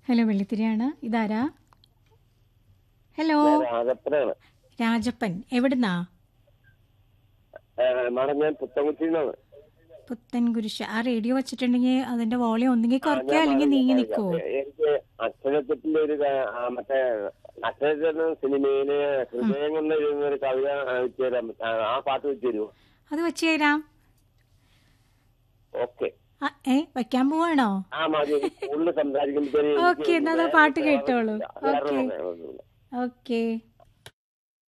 Hello വെള്ളിത്തിരിയാണ് ഇതാരാ hello രാജപ്പനാണ് Rajappan എവിടുന്നാ madam ഞാൻ പുത്തൻകുറ്റിന്നാണ് പുത്തൻ കുരിശ് ആ റേഡിയോ വെച്ചിട്ടുണ്ടെങ്കിൽ അതിന്റെ വോളിയം ഒന്നുകിൽ കുറയ്ക്കുക അല്ലെങ്കിൽ നീങ്ങി നിൽക്കുവോ എനിക്ക് അക്ഷരത്തെറ്റിന്റെ ഒരു ക- ആ, മറ്റേ അക്ഷരത്തെറ്റ് സിനിമയില് ഹൃദയം കൊണ്ട് എഴുതുന്ന ഒരു കവിത ആ, വെച്ച് തരാൻ പറ്റ- ആ, ആ പാട്ട് വെച്ച് തരുമോ അത് വെച്ച് തരാം ഓക്കെ ആ, ഏ വയ്ക്കാൻ പോവാണോ ആ മതി കൂടുതൽ സംസാരിക്കുമ്പോഴത്തേന് ഓക്കേ, എന്നാ അത് പാട്ട് കേട്ടോളൂ. ഓക്കേ. Okay okay